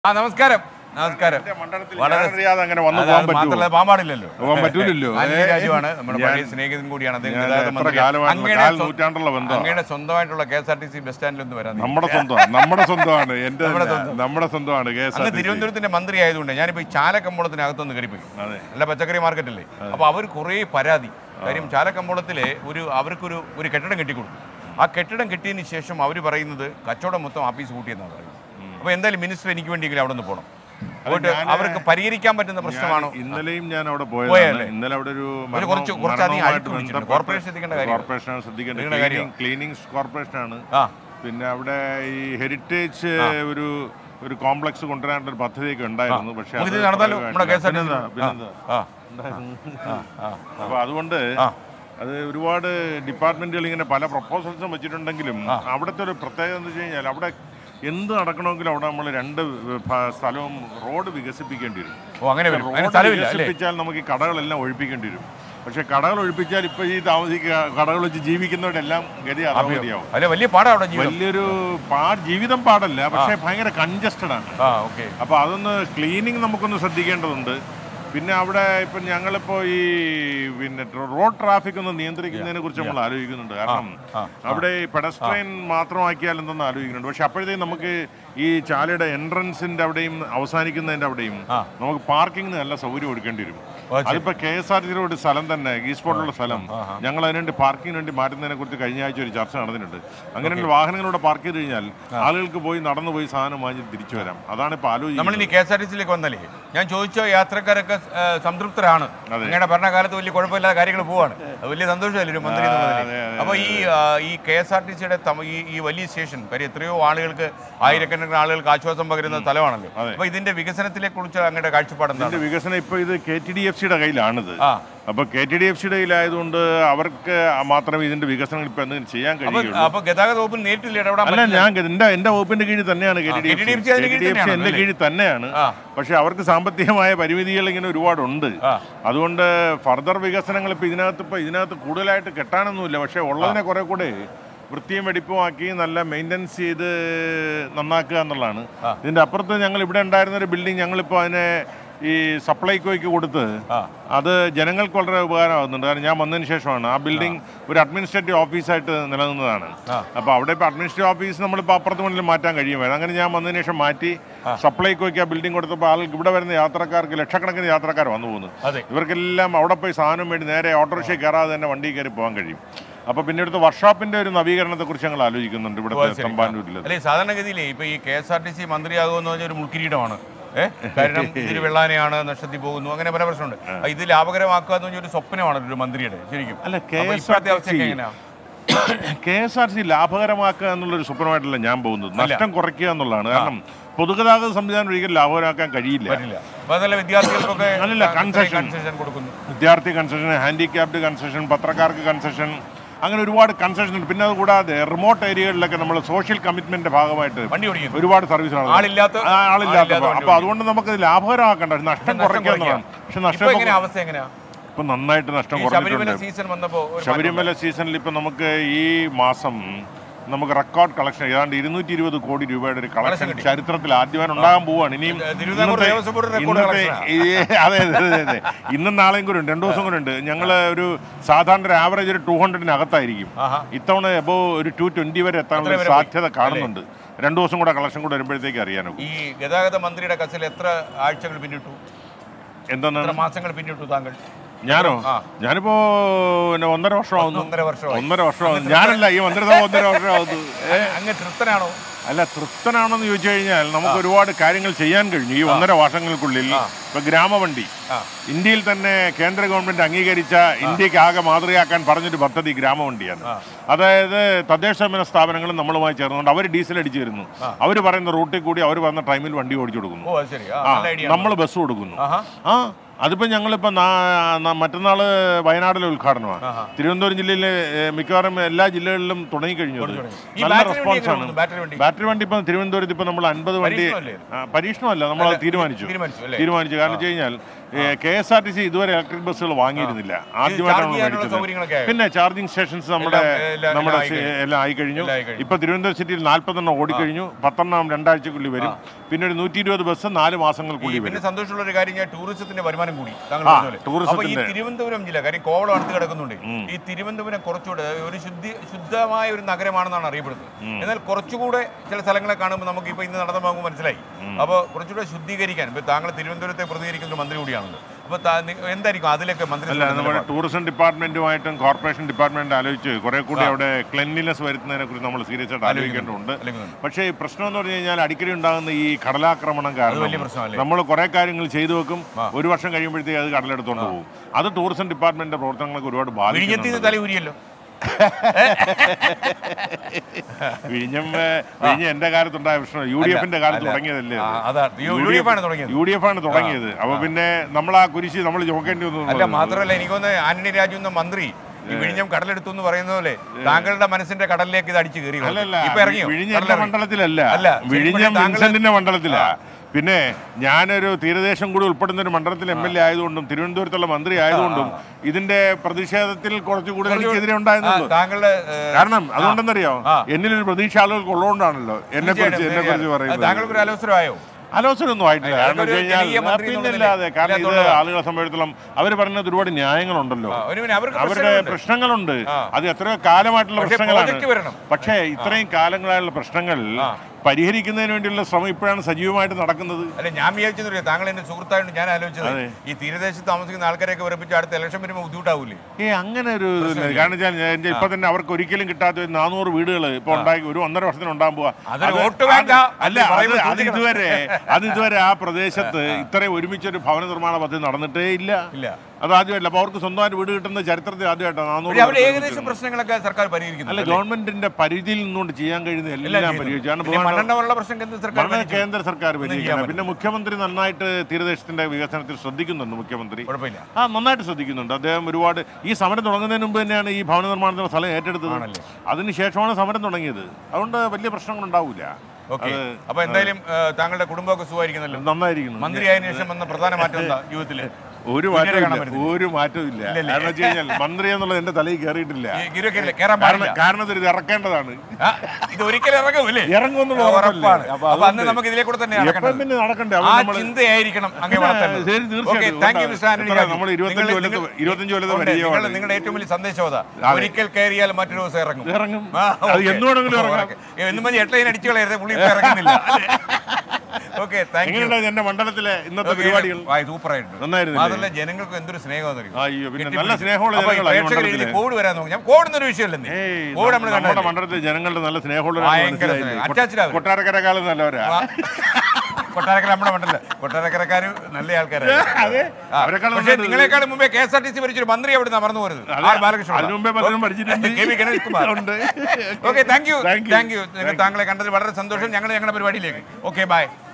ആ നമസ്കാരം നമസ്കാരം എന്റെ മണ്ഡലത്തിൽ വളരെ ഞാനറിയാതെ അങ്ങനെ വന്നു അത് പോകാൻ അത് പറ്റുമോ? മാത്രമല്ല പോകാൻ പാടില്ലല്ലോ പോകാൻ പറ്റൂലല്ലോ. ആന്റണി ഏ, രാജുവാണ് നമ്മുടെ ഞാൻ- പഴയ സ്നേഹിതൻ കൂടിയാണ് അദ്ദേഹം ഞാൻ ഗതാഗത എത്ര മന്ത്രിയാണ്. കാലമായിട്ടുള്ള- അങ്ങയുടെ കാൽ സ്വ- നൂറ്റാണ്ടുള്ള ബന്ധമാണ്. അങ്ങയുടെ സ്വന്തമായിട്ടുള്ള K S R T C bus സ്റ്റാൻഡിൽ ഒന്ന് വരാൻ നമ്മുടെ സ്വന്തമാണ് നമ്മുടെ സ്വന്തമാണ് എന്റെ നമ്മുടെ തന്നെ. സ്വന്തം. നമ്മുടെ സ്വന്തമാണ് കെ എസ് ആർ അങ്ങ് ടി സി. തിരുവനന്തപുരത്തിന്റെ മന്ത്രി ആയതുകൊണ്ട് ഞാനിപ്പോ ഈ ചാലക്കമ്പോളത്തിനകത്തൊന്ന് കയറിപ്പോയി അതെ നല്ല പച്ചക്കറി മാർക്കറ്റല്ലേ അപ്പൊ അവർ കുറേ പരാതി കാര്യം ചാലക്കമ്പോളത്തിലെ ഒരു അവർക്കൊരു ഒരു കെട്ടിടം കെട്ടിക്കൊടുത്തു ആ കെട്ടിടം കെട്ടിയതിന് ശേഷം അവർ പറയുന്നത് കച്ചവടം മൊത്തം ആഫീസ് കൂട്ടിയെന്നാണ് പറയുന്നത് അപ്പൊ എന്തായാലും മിനിസ്റ്റർ എനിക്ക് വേണ്ടിയെങ്കിലും അവിടെ നിന്ന് പോകണം പോയിട്ട് ഞാന് അവർക്ക് പരിഹരിക്കാൻ പറ്റുന്ന പ്രശ്നമാണോ ഞാൻ ഇന്നലെയും ഞാൻ അവിടെ പോയല്ലേ? പോയതാണ് ഇന്നലെ അവിടെ ഒരു ഒരു കുറച്ച് കുറച്ചധികം അഴുക്ക് പിടിച്ചിട്ടുണ്ട്. കോർപ്പറേഷൻ ശ്രദ്ധിക്കേണ്ട കാര്യം. കോർപ്പറേഷൻ ശ്രദ്ധിക്കേണ്ട ശ്രദ്ധിക്കേണ്ട കാര്യം. ക്ലീനിങ് കോർപ്പറേഷനാണ് ആ പിന്നെ അവിടെ ഈ ഹെറിറ്റേജ് ഒരു ഒരു കോംപ്ലക്സ് കൊണ്ടുവരാനുള്ള ഒരു പദ്ധതിയൊക്കെ ഉണ്ടായിരുന്നു പക്ഷെ നമുക്ക് അത് ഇത് നടന്നാലോ നമ്മുടെ കെ എസ് ആർ ടി പിന്നെന്താ പിന്നെന്താ ആ അപ്പൊ അതുകൊണ്ട് ആ. അത് ഒരുപാട് ഡിപ്പാർട്ട്മെന്റുകൾ ഇങ്ങനെ പല പ്രപ്പോസൽസും വെച്ചിട്ടുണ്ടെങ്കിലും അവിടുത്തെ ഒരു പ്രത്യേകത എന്ന് വെച്ച് കഴിഞ്ഞാൽ അവിടെ എന്ത് നടക്കണമെങ്കിലും അവിടെ നമ്മൾ രണ്ട് ഭ- സ്ഥലവും റോഡ് വികസിപ്പിക്കേണ്ടി വരും ഓ അങ്ങനെ വരും അതിന് റോഡ് സ്ഥലമില്ല അല്ലേ വികസിപ്പിച്ചാൽ നമുക്ക് ഈ കടകളെല്ലാം ഒഴിപ്പിക്കേണ്ടി വരും പക്ഷെ കടകൾ ഒഴിപ്പിച്ചാൽ ഇപ്പൊ ഈ താമസിക്കുക കടകൾ വെച്ച് ജീവിക്കുന്നവരെല്ലാം ഗതി അധോഗതിയാവും അല്ലെ വലിയ പാടാ അവിടെ ജീവിതം വലിയൊരു പാ ജീവിതം പാടല്ല പക്ഷെ ഭയങ്കര കൺജസ്റ്റഡ് ആണ് ആ ഓക്കെ അപ്പോൾ അതൊന്ന് ക്ലീനിങ് നമുക്കൊന്ന് ശ്രദ്ധിക്കേണ്ടതുണ്ട് പിന്നെ അവിടെ ഇപ്പം ഞങ്ങളിപ്പോൾ ഈ പിന്നെ റോഡ് ട്രാഫിക് ഒന്ന് നിയന്ത്രിക്കുന്നതിനെ കുറിച്ച് നമ്മൾ ആലോചിക്കുന്നുണ്ട് കാരണം ആ, അവിടെ ഈ പെഡസ്ട്രെയിൻ മാത്രമാക്കിയാൽ എന്തെന്ന് ആലോചിക്കുന്നുണ്ട് പക്ഷെ അപ്പോഴത്തേക്കും നമുക്ക് ഈ ചാലയുടെ എൻട്രൻസിന്റെ അവിടെയും അവസാനിക്കുന്നതിന്റെ അവിടെയും ആ. നമുക്ക് പാർക്കിങ്ങിന് നല്ല സൗകര്യം കൊടുക്കേണ്ടി വരും ഓ, ശരി. അതിപ്പോ കെ എസ് ആർ ടിയുടെ ഒരു സ്ഥലം തന്നെ ഈസ്പോർട്ടിലുള്ള സ്ഥലം ഞങ്ങൾ അതിനുവേണ്ടി പാർക്കിങ്ങിന് വേണ്ടി മാറ്റുന്നതിനെ കുറിച്ച് കഴിഞ്ഞ ആഴ്ച ഒരു ചർച്ച നടന്നിട്ടുണ്ട് അങ്ങനെ വാഹനങ്ങളുടെ പാർക്ക് ചെയ്ത് കഴിഞ്ഞാൽ ആളുകൾക്ക് പോയി നടന്നു പോയി സാധനം വാങ്ങിച്ച് തിരിച്ചു വരാം അതാണ് ഇപ്പൊ ആലോചിക്കുന്നത് നമ്മളിനി കെ എസ് ആർ ടി സിയിലേക്ക് വന്നാലേ ഞാൻ ചോദിച്ച യാത്രക്കാരൊക്കെ ആ, സംതൃപ്തരാണ് അതെ. അങ്ങയുടെ ഭരണകാലത്ത് വലിയ കുഴപ്പമില്ലാത്ത കാര്യങ്ങൾ പോവാണ് അത് വലിയ സന്തോഷമല്ലേ ഒരു മന്ത്രി എന്നുള്ളതിൽ അതെ, അതെ, അപ്പോൾ ഈ ആ, ഈ കെ എസ് ആർ ടി സിയുടെ ഈ ഈ വലിയ സ്റ്റേഷൻ കാര്യം എത്രയോ ആളുകൾക്ക് ആയിരക്കണക്കിന് ആളുകൾക്ക് ആശ്വാസം പകരുന്ന സ്ഥലമാണല്ലോ അതെ. അപ്പോൾ ഇതിന്റെ വികസനത്തിലെ കുറിച്ച് അങ്ങയുടെ കാഴ്ചപ്പാട് എന്താണ് ഇതിന്റെ വികസനം ഇപ്പൊ ഇത് കെ ടി ഡി എഫ് സിയുടെ കയ്യിലാണിത് ആ അപ്പൊ കെ ടി ഡി എഫ് സിയുടെ കയ്യിലായതുകൊണ്ട് അവർക്ക് മാത്രമേ ഇതിന്റെ വികസനങ്ങൾ ഇപ്പൊ എന്തെങ്കിലും ചെയ്യാൻ അപ്പൊ കഴിയുള്ളൂ അപ്പൊ ഗതാഗത വകുപ്പിൽ നേരിട്ടില്ല ഇടപെടാൻ അല്ല പറ്റില്ല. ഞാൻ എന്റെ എന്റെ വകുപ്പിന്റെ കീഴിൽ തന്നെയാണ് K T D F KTDFC C അതിന്റെ കീഴിൽ തന്നെയാണ് എന്റെ അല്ലേ? കീഴിൽ തന്നെയാണ് ആ. പക്ഷെ അവർക്ക് സാമ്പത്തികമായ പരിമിതികൾ ഇങ്ങനെ ഒരുപാടുണ്ട് ആ. അതുകൊണ്ട് ഫർദർ വികസനങ്ങൾ ഇപ്പൊ ഇതിനകത്ത് ഇപ്പൊ ഇതിനകത്ത് കൂടുതലായിട്ട് കെട്ടാനൊന്നുമില്ല പക്ഷെ ഉള്ളതിനെ കുറെ കൂടെ വൃത്തിയും വെടിപ്പുമാക്കി നല്ല മെയിൻ്റനൻസ് ചെയ്ത് നന്നാക്കുക എന്നുള്ളതാണ് ഇതിന്റെ അപ്പുറത്ത് ഞങ്ങൾ ഇവിടെ ഉണ്ടായിരുന്ന ഒരു ബിൽഡിംഗ് ഞങ്ങളിപ്പോൾ അതിനെ ഈ സപ്ലൈകോയ്ക്ക് കൊടുത്ത് ആ. അത് ജനങ്ങൾക്ക് വളരെ ഉപകാരമാകുന്നുണ്ട് കാരണം ഞാൻ വന്നതിന് ശേഷമാണ് ആ ബിൽഡിംഗ് ഒരു അഡ്മിനിസ്ട്രേറ്റീവ് ഓഫീസായിട്ട് നിലനിന്നതാണ് ആ. അപ്പോൾ അവിടെ ഇപ്പോൾ അഡ്മിനിസ്ട്രേറ്റീവ് ഓഫീസ് നമ്മളിപ്പോൾ അപ്പുറത്ത് മുന്നിൽ മാറ്റാൻ കഴിയുമായിരുന്നു അങ്ങനെ ഞാൻ വന്നതിന് ശേഷം മാറ്റി സപ്ലൈകോയ്ക്ക് ആ ബിൽഡിംഗ് കൊടുത്തപ്പോൾ ആൾക്ക് ഇവിടെ വരുന്ന യാത്രക്കാർക്ക് ലക്ഷക്കണക്കിന് യാത്രക്കാർ വന്നു പോകുന്നു അതെ ഇവർക്കെല്ലാം അവിടെ പോയി സാധനം വേണ്ടി നേരെ ഓട്ടോറിക്ഷ കയറാതെ തന്നെ വണ്ടി കയറി പോകാൻ കഴിയും അപ്പോൾ പിന്നെ ഇവിടുത്തെ വർക്ക്ഷോപ്പിന്റെ ഒരു നവീകരണത്തെ കുറിച്ച് ഞങ്ങൾ ആലോചിക്കുന്നുണ്ട് ഇവിടുത്തെ തമ്പാനൂരിൽ അല്ലെ സാധാരണഗതിയിലേ ഇപ്പൊ ഈ K S R T C മന്ത്രിയാകുമെന്ന് പറഞ്ഞ ഒരു മുൾക്കിരീടമാണ് ഏഹ് കാരണം ഇതിൽ വെള്ളാനെയാണ് നഷ്ടത്തിൽ പോകുന്നു അങ്ങനെ പല പ്രശ്നമുണ്ട് ആ, ഇത് ലാഭകരമാക്കുക എന്ന് പറഞ്ഞ ഒരു സ്വപ്നമാണ് ഒരു മന്ത്രിയുടെ ശരിക്കും അല്ല, കെ അപ്പൊ എസ് ഇപ്പോഴത്തെ ആർ ടി അവസ്ഥയൊക്കെ സി എങ്ങനെയാ കെ എസ് ആർ സി ലാഭകരമാക്കുക എന്നുള്ളൊരു സ്വപ്നമായിട്ടല്ല ഞാൻ പോകുന്നത് നഷ്ടം കുറയ്ക്കുക എന്നുള്ളതാണ് കാരണം പൊതുഗതാഗത സംവിധാനം ഒരിക്കലും ലാഭകരമാക്കാൻ കഴിയില്ല പറ്റില്ല അപ്പൊ അതല്ല വിദ്യാർത്ഥികൾക്കൊക്കെ അല്ലല്ല, concession. കൺസെഷൻ കൊടുക്കുന്നു വിദ്യാർത്ഥി കൺസെഷൻ ഹാൻഡിക്യാപ്ഡ് കൺസെഷൻ പത്രക്കാർക്ക് കൺസെഷൻ അങ്ങനെ ഒരുപാട് കൺസെഷൻ ഉണ്ട് പിന്നെ അത് കൂടാതെ റിമോട്ട് ഏരിയകളിലൊക്കെ നമ്മൾ സോഷ്യൽ കമ്മിറ്റ്മെന്റിന്റെ ഭാഗമായിട്ട് വണ്ടി ഓടിക്കുന്നു ഒരുപാട് സർവീസ് ആളില്ലാത്ത- ആളില്ലാത്ത ആളില്ലാത്ത വണ്ടി അപ്പൊ അതുകൊണ്ട് നമുക്ക് ലാഭകരമാക്കണ്ട നഷ്ടം നഷ്ടം കുറയ്ക്കുക കുറയ്ക്കുക. എന്നുള്ളതാണ് പക്ഷെ ഇപ്പൊ നഷ്ടം എങ്ങനെയാ അവസ്ഥ എങ്ങനെയാ ഇപ്പൊ നന്നായിട്ട് നഷ്ടം ഈ ശബരിമല കുറഞ്ഞിട്ടുണ്ട് സീസൺ വന്നപ്പോ ഒരു ശബരിമല സീസണിൽ ഇപ്പൊ നമുക്ക് ഈ മാസം നമുക്ക് റെക്കോർഡ് കളക്ഷൻ ഏതാണ്ട് ഇരുന്നൂറ്റി ഇരുപത് കോടി രൂപയുടെ ഒരു കളക്ഷൻ കിട്ടി. ചരിത്രത്തിൽ ആദ്യമായി ഉണ്ടാകാൻ പോവാണ് ഇനിയും തിരുവിതാംകൂർ ഇന്നത്തെ- ദേവസ്വം ബോർഡ് record ഇന്നത്തെ collection ഈ- അതെ അതെ അതെ അതെ ഇന്നും നാളെയും കൂടെ ഉണ്ട് രണ്ടു ദിവസം കൂടെ ഉണ്ട് ഞങ്ങൾ ഒരു സാധാരണ ഒരു ആവറേജ് ഒരു ടു ഹൺഡ്രഡിനകത്തായിരിക്കും ആഹാ. ഇത്തവണ എബോ ഒരു ടു ട്വന്റി വരെ എത്താനുള്ള അത്രയും ഒരു വരെ പോയി. സാധ്യത കാണുന്നുണ്ട് രണ്ടു ദിവസം കൂടെ കളക്ഷൻ കൂടെ വരുമ്പോഴത്തേക്ക് അറിയാനൊക്കെ ഈ ഗതാഗത മന്ത്രിയുടെ കസിൽ എത്ര ആഴ്ചകൾ പിന്നിട്ടു എന്താണ് എത്ര മാസങ്ങൾ പിന്നിട്ടു താങ്കൾ ഞാനോ ആ. ഞാനിപ്പോ പിന്നെ ഒന്നര വർഷമാവുന്നു ഒന്നര വർഷമായി ഒന്നര വർഷമാവുന്നു ഞാനല്ല ഈ മന്ത്രിസഭ ഒന്നര വർഷമാവുന്നു അങ്ങ് തൃപ്തനാണോ അല്ല തൃപ്തനാണെന്ന് ചോദിച്ചു കഴിഞ്ഞാൽ നമുക്ക് ഒരുപാട് കാര്യങ്ങൾ ചെയ്യാൻ കഴിഞ്ഞു ഈ ഒന്നര വർഷങ്ങൾക്കുള്ളിൽ ഇപ്പൊ ഗ്രാമവണ്ടി ആ. ഇന്ത്യയിൽ തന്നെ കേന്ദ്ര ഗവൺമെന്റ് അംഗീകരിച്ച ഇന്ത്യക്ക് ആകെ മാതൃകയാക്കാൻ പറഞ്ഞൊരു പദ്ധതി ഗ്രാമവണ്ടിയാണ് അതായത് തദ്ദേശ സ്വയംഭരണ സ്ഥാപനങ്ങളും നമ്മളുമായി ചേർന്നുകൊണ്ട് അവർ ഡീസൽ അടിച്ചു വരുന്നു അവർ പറയുന്ന റൂട്ടിൽ കൂടി അവർ പറയുന്ന ടൈമിൽ വണ്ടി ഓടിച്ചു കൊടുക്കുന്നു ഓ അത് ശരി ആ, ആ നല്ല ഐഡിയ നമ്മൾ ബസ് കൊടുക്കുന്നു ആഹാ ആ അതിപ്പോ ഞങ്ങളിപ്പോ നാ- ന- മറ്റന്നാള് വയനാട്ടിലെ ഉദ്ഘാടനമാണ് ആഹാ. തിരുവനന്തപുരം ജില്ലയിലെ ഏ, മിക്കവാറും എല്ലാ ജില്ലകളിലും തുടങ്ങി കഴിഞ്ഞു അത്. തുടങ്ങി. ഈ നല്ല ബാറ്ററി വണ്ടി റെസ്പോൺസ് എങ്ങനെ ആണ് ഉണ്ട്? ബാറ്ററി വണ്ടി ബാറ്ററി വണ്ടി ഇപ്പൊ തിരുവനന്തപുരത്ത് ഇപ്പൊ നമ്മൾ അൻപത് വണ്ടി പരീക്ഷണമല്ലേ? ആ, പരീക്ഷണമല്ല നമ്മൾ അത് തീരുമാനിച്ചു തീരുമാനിച്ചു അല്ലേ തീരുമാനിച്ചു കാരണം വെച്ച് കഴിഞ്ഞാൽ K S R T C ഇതുവരെ ഇലക്ട്രിക് ബസ്സുകൾ വാങ്ങിയിരുന്നില്ല ആദ്യമായിട്ടാണ് ചാർജ് ചെയ്യാനുള്ള മേടിച്ചത് സൗകര്യങ്ങളൊക്കെ ആയോ? പിന്നെ ചാർജിങ് സ്റ്റേഷൻസ് നമ്മുടെ എല്ലാം- എല്ലാം- നമ്മുടെ എല്ലാം ആയി കഴിഞ്ഞു. എല്ലാം ആയി കഴിഞ്ഞു എല്ലാം ആയി കഴിഞ്ഞു. ഇപ്പൊ തിരുവനന്തപുരം സിറ്റിയിൽ നാൽപ്പതെണ്ണം ഓടിക്കഴിഞ്ഞു പത്തെണ്ണം രണ്ടാഴ്ചക്കുള്ളിൽ വരും പിന്നെ ഒരു നൂറ്റി ഇരുപത് ബസ് നാല് ഈ മാസങ്ങൾക്കുള്ളിൽ പിന്നെ വരും സന്തോഷമുള്ള ഒരു കാര്യം ഞാൻ ടൂറിസത്തിന്റെ വരുമാനം കൂടി താങ്കൾ ആ, പറഞ്ഞ പോലെ. അപ്പൊ ഈ ടൂറിസത്തിന്റെ. തിരുവനന്തപുരം ജില്ല കാര്യം കോവളം അടുത്ത് കിടക്കുന്നുണ്ട് ഈ തിരുവനന്തപുരം കുറച്ചുകൂടെ ഒരു ശുദ്ധി ശുദ്ധമായ ഒരു നഗരമാണെന്നാണ് അറിയപ്പെടുന്നത് എന്നാൽ കുറച്ചുകൂടെ ചില സ്ഥലങ്ങളെ കാണുമ്പോൾ നമുക്ക് ഇപ്പൊ ഇന്ന് നടന്ന പോകുമ്പോൾ മനസ്സിലായി അപ്പോൾ കുറച്ചുകൂടെ ശുദ്ധീകരിക്കാൻ ഇപ്പൊ താങ്കൾ തിരുവനന്തപുരത്തെ പ്രതികരിക്കുന്ന ഒരു മന്ത്രി കൂടിയാണല്ലോ അപ്പൊ താ- നി- എന്തായിരിക്കും അതിലൊക്കെ മന്ത്രി അല്ല നമ്മുടെ ടൂറിസം ഡിപ്പാർട്ട്മെന്റുമായിട്ടും കോർപ്പറേഷൻ ഡിപ്പാർട്ട്മെന്റ് ആലോചിച്ച് കുറെ കൂടി അവിടെ ക്ലെൻലിനെസ് വരുത്തുന്നതിനെ കുറിച്ച് നമ്മൾ സീരിയസ് ആയിട്ട് ആലോചിക്കേണ്ടതുണ്ട് ആലോചിക്കുന്നുണ്ട്. പക്ഷേ ഈ പ്രശ്നം എന്ന് പറഞ്ഞു കഴിഞ്ഞാൽ അടിക്കടി ഉണ്ടാകുന്ന ഈ കടലാക്രമണം കാരണം വലിയ പ്രശ്നമല്ലേ? നമ്മൾ കുറെ കാര്യങ്ങൾ ചെയ്തു വെക്കും ഒരു വർഷം കഴിയുമ്പോഴത്തേക്ക് അത് കടലെടുത്തോണ്ട് പോകും അത് ടൂറിസം ഡിപ്പാർട്ട്മെന്റിന്റെ പ്രവർത്തനങ്ങൾക്ക് ഒരുപാട് വിഴിഞ്ഞത്തിൽ ബാധിക്കുന്നുണ്ട് നിന്ന് തല ഉരിയല്ലോ വിഴിഞ്ഞം ഏ, വിഴിഞ്ഞം എന്റെ കാലത്തുണ്ടായ പ്രശ്നം യു ഡി എഫിന്റെ കാലത്ത് അല്ല. തുടങ്ങിയതല്ലേ ആ, അതാ യു ഡി എഫ് ആണ് തുടങ്ങിയത് യു ഡി എഫ് ആണ് തുടങ്ങിയത് അപ്പൊ പിന്നെ നമ്മൾ ആ കുരിശ് നമ്മൾ ചുമക്കേണ്ടി വന്നു അല്ല മാത്രമല്ല എനിക്കൊന്ന് ആന്റണി രാജു എന്ന മന്ത്രി ഈ വിഴിഞ്ഞം കടലെടുത്തു എന്ന് പറയുന്ന പോലെ താങ്കളുടെ മനസ്സിന്റെ കടലിലേക്ക് ഇത് അടിച്ചു കയറി അല്ലല്ല ഇപ്പൊ ഇറങ്ങിയോ വിഴിഞ്ഞ എന്റെ കടലിറങ്ങി. മണ്ഡലത്തിലല്ല അല്ല, ശരിക്കും വിഴിഞ്ഞം താങ്കള് വിൻസെന്റിന്റെ മണ്ഡലത്തിലാ പിന്നെ ഞാനൊരു തീരദേശം കൂടി ഉൾപ്പെടുന്ന ഒരു മണ്ഡലത്തിൽ എം എൽ എ ആയതുകൊണ്ടും തിരുവനന്തപുരത്തുള്ള മന്ത്രി ആയതുകൊണ്ടും ഇതിന്റെ പ്രതിഷേധത്തിൽ കുറച്ചുകൂടി എനിക്കെതിരെ ആ, ഉണ്ടായിരുന്നുള്ളൂ താങ്കളുടെ ഏ, കാരണം അതുകൊണ്ടെന്നറിയോ ആ. എന്നിലൊരു പ്രതീക്ഷ ആളുകൾക്ക് ഉള്ളതുകൊണ്ടാണല്ലോ എന്നെ കുറിച്ച് എന്നെ കുറിച്ച് അത് പറയുന്നത് താങ്കൾക്കൊരു അലോസരമായോ ആലോചനയൊന്നും ആയിട്ടില്ല അയാൾക്ക് കാരണം ഒരു വെച്ച് കഴിഞ്ഞാൽ ജനകീയ മന്ത്രി പിന്നെ എന്നുള്ള ഇല്ലാതെ കാരണം ഇത് ഇല്ലാത്തതുകൊണ്ടാ. ആളുകളെ സംബന്ധിച്ചിടത്തോളം അവർ പറയുന്നത് ഒരുപാട് ന്യായങ്ങളുണ്ടല്ലോ ആ, ഒരു മിനിറ്റ്, അവർക്ക് അവരുടെ പ്രശ്നങ്ങളുണ്ട്. പ്രശ്നങ്ങളുണ്ട് ആ. അത് എത്രയോ കാലമായിട്ടുള്ള പക്ഷേ പ്രശ്നങ്ങളാണ് project വരണം. പക്ഷേ ഇത്രയും കാലങ്ങളായുള്ള പ്രശ്നങ്ങൾ ആ. പരിഹരിക്കുന്നതിന് വേണ്ടിയുള്ള ശ്രമം ഇപ്പോഴാണ് സജീവമായിട്ട് നടക്കുന്നത് അല്ല ഞാൻ വിചാരിച്ചെന്നില്ല താങ്കൾ എന്റെ സുഹൃത്തായിട്ട് ഞാൻ ആലോചിച്ചത് അതെ. ഈ തീരദേശത്ത് താമസിക്കുന്ന ആൾക്കാരെയൊക്കെ വെറുപ്പിച്ച് അടുത്ത ഇലക്ഷൻ വരുമ്പോൾ ബുദ്ധിമുട്ടാവൂലേ ഏ അങ്ങനെ ഒരു ഇതില്ല. കാരണം വെച്ചാൽ ഞാൻ- ഞാൻ ഇപ്പൊ തന്നെ അവർക്ക് ഒരിക്കലും കിട്ടാത്ത ഒരു നാനൂറ് വീടുകൾ ഇപ്പൊ ഉണ്ടാക്കി ഒരു ഒന്നര വർഷത്തിന് ഉണ്ടാകാൻ പോവാ അതൊരു അത് വോട്ട് ബാങ്കാ? അല്ല അത് പറയുമ്പോൾ അത് അത് സൂക്ഷിക്കണം. ഇതുവരെ അത് ഇതുവരെ ആ പ്രദേശത്ത് ഇത്രയും ഒരുമിച്ചൊരു ഭവന നിർമ്മാണ പദ്ധതി നടന്നിട്ടേ ഇല്ല ഇല്ല അത് ആദ്യമായില്ല അപ്പൊ അവർക്ക് സ്വന്തമായിട്ട് വീട് കിട്ടുന്ന ചരിത്രത്തിൽ ആദ്യമായിട്ടാണ് നാനൂറ് പക്ഷേ അവിടെ പേർക്ക് ഏകദേശം കിട്ടുന്നത്. പ്രശ്നങ്ങളൊക്കെ സർക്കാർ അല്ല പരിഹരിക്കുന്നു ഗവൺമെന്റിന്റെ പരിധിയിൽ നിന്നുകൊണ്ട് ചെയ്യാൻ കഴിയുന്ന എല്ലാം പരിഹരിച്ചു കാരണം ബഹുമാന- മണ്ണെണ്ണ പ്രശ്നം കേന്ദ്ര സർക്കാർ മണ്ണ് പരിഹരിച്ചു. കേന്ദ്ര സർക്കാർ ചെയ്യാൻ പരിഹരിക്കണം പിന്നെ മുഖ്യമന്ത്രി നന്നായിട്ട് തീരദേശത്തിന്റെ വികസനത്തിൽ ശ്രദ്ധിക്കുന്നുണ്ട് മുഖ്യമന്ത്രി കുഴപ്പമില്ല ആ നന്നായിട്ട് ശ്രദ്ധിക്കുന്നുണ്ട് അദ്ദേഹം ഒരുപാട് ഈ സമരം തുടങ്ങുന്നതിന് മുമ്പ് തന്നെയാണ് ഈ ഭവന നിർമ്മാണത്തിന് സ്ഥലം ഏറ്റെടുത്തത് ആണല്ലേ? അതിനുശേഷമാണ് സമരം തുടങ്ങിയത് അതുകൊണ്ട് വലിയ പ്രശ്നങ്ങൾ ഉണ്ടാവില്ല ഓക്കെ അപ്പൊ എന്തായാലും ഏ, താങ്കളുടെ കുടുംബമൊക്കെ സുഖമായിരിക്കുന്നല്ലോ നന്നായിരിക്കുന്നു മന്ത്രിയായതിനു ശേഷം വന്ന പ്രധാന മാറ്റം എന്താ ജീവിതത്തില് ഒരു കുഞ്ഞിനെ കാണാൻ മാറ്റവും പറ്റുന്നില്ല. ഒരു മാറ്റവും ഇല്ല ഇല്ലല്ലേ? കാരണം വെച്ച് കഴിഞ്ഞാൽ മന്ത്രി എന്നുള്ളത് എന്റെ തലയിൽ കയറിയിട്ടില്ല ഈ ഗിരിയൊക്കെ ഇല്ലേ? കേറാൻ കാരണം പാടില്ല കാരണം ഇത് ഇറക്കേണ്ടതാണ് ആ, ഇത് ഒരിക്കലും ഇറങ്ങൂല്ലേ ഇറങ്ങുമെന്നുള്ള ആ, ഉറപ്പല്ലേ? ഉറപ്പാണ് അപ്പൊ അപ്പൊ അന്ന് അതുകൊണ്ട് നമുക്ക് ഇതിലെ കൂടെ തന്നെ എപ്പോഴും നടക്കേണ്ടത് പിന്നെ നടക്കണ്ടേ ആ അപ്പോൾ നമ്മള് ചിന്തയായിരിക്കണം അങ്ങേ ശരി, വളർത്തേണ്ടത് തീർച്ചയായിട്ടും. Okay thank you mister Antony എത്ര രാജു. നമ്മൾ ഇരുപത്തഞ്ച് നിങ്ങൾ- കൊല്ലത്തെ- നിങ്ങൾ- ഇരുപത്തഞ്ച് കൊല്ലത്തെ ഉണ്ട്. പരിചയമാണ്. നിങ്ങൾ- നിങ്ങളുടെ ഏറ്റവും വലിയ സന്ദേശം അതാ അതെ. ഒരിക്കൽ കയറിയാൽ മറ്റൊരു ദിവസം ഇറങ്ങും ഇറങ്ങും ആ, അത് ഓക്കെ. എന്ന് വേണമെങ്കിലും ഇറങ്ങാം ഓക്കെ. എന്നും മതി എട്ടതിന് അടിച്ചു കളയരുത് പുള്ളി ഇപ്പൊ ഇറങ്ങുന്നില്ല ഓക്കെ താങ്ക് യു എങ്ങനെയുണ്ടായിരുന്നു എന്റെ മണ്ഡലത്തിലെ ഇന്നത്തെ പരിപാടികൾ സൂപ്പർ ആയിട്ട് നന്നായിരുന്നില്ലേ? അതല്ല ജനങ്ങൾക്ക് എന്തൊരു സ്നേഹം അയ്യോ, പിന്നെ നല്ല സ്നേഹമുള്ള ജനങ്ങളാ ഈ മണ്ഡലത്തില്. കോവിഡ് വരാൻ നോക്കും ഞാൻ കോവിഡ് ഒരു വിഷയമല്ലേ ഏയ്, കോവിഡ് നമ്മൾ നമ്മുടെ കണ്ടു മണ്ഡലത്തിൽ ജനങ്ങളുടെ നല്ല സ്നേഹമുള്ള ഭയങ്കര സ്നേഹം. Attached ആവും. കൊട്ടാരക്കരക്കാലം നല്ലവരാ കൊട്ടാരക്കര നമ്മുടെ മണ്ടല്ല കൊട്ടാരക്കരക്കാര് നല്ല ആൾക്കാരാണ് അതെ ആ, അവരെക്കാളും പക്ഷേ നല്ലത് നിങ്ങളെക്കാളും മുമ്പേ K S R T C ഭരിച്ചൊരു മന്ത്രി അവിടെ നിന്ന് മറന്നു പോരുത് അതെ, ആർ ബാലകൃഷ്ണൻ അതിനു മുമ്പേ പലരും ഭരിച്ചിട്ടുണ്ട്. കെ വി ഗണേഷ് കുമാർ ഉണ്ട്. Okay thank you Thank you. Thank you താങ്കളെ കണ്ടതിൽ വളരെ സന്തോഷം ഞങ്ങൾ ഞങ്ങളുടെ പരിപാടിയിലേക്ക് ഓക്കെ ബൈ